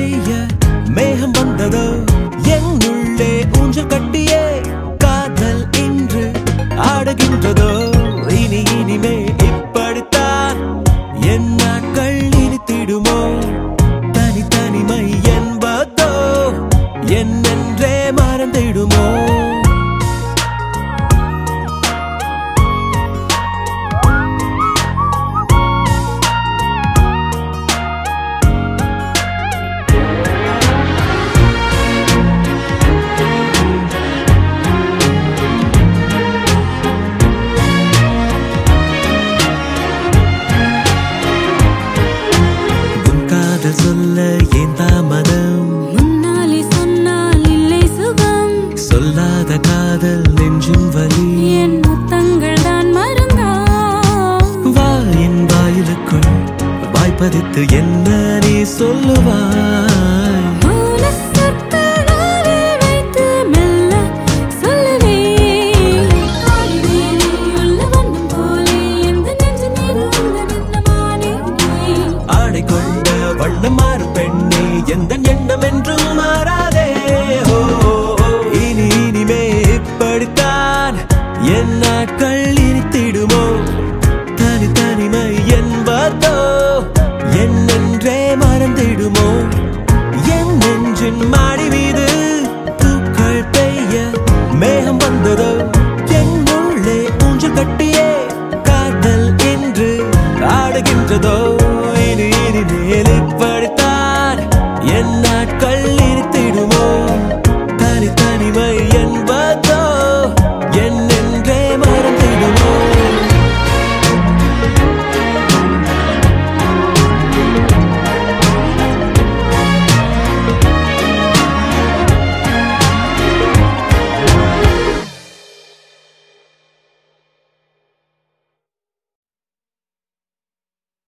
பெய்ய மேகம் வந்ததோ என்னுள்ளே ஊஞ்சல் கட்டியே காதல் இன்று ஆடுகின்றதோ இனி இனிமே இப்படித்தான் என் நாட்கள் இனித்திடுமோ தனி தனிமை என்பதோ என்னென்றே மறந்திடுமோ உன் காதல் சொல்ல ஏன் தாமதம் முன்னாலே சொன்னால் இல்லை சுகம் சொல்லாத காதல் நெஞ்சும் வலி என் முத்தங்கள் தான் மருந்தா வாயின் வாயிலுக்குள் வாய்ப்பதித்து என்ன நீ சொல்லுவாய் மௌன சொற்களாலே வைத்து மெல்ல சொல்லவே ஆடினேனே உள்ள வண்ணம் போலே எந்த நெஞ்சு நீர் உள்ள நின்னமானே ஆடை கொண்ட வண்ணம் மாறும் பெண்ணே எந்த எண்ணமே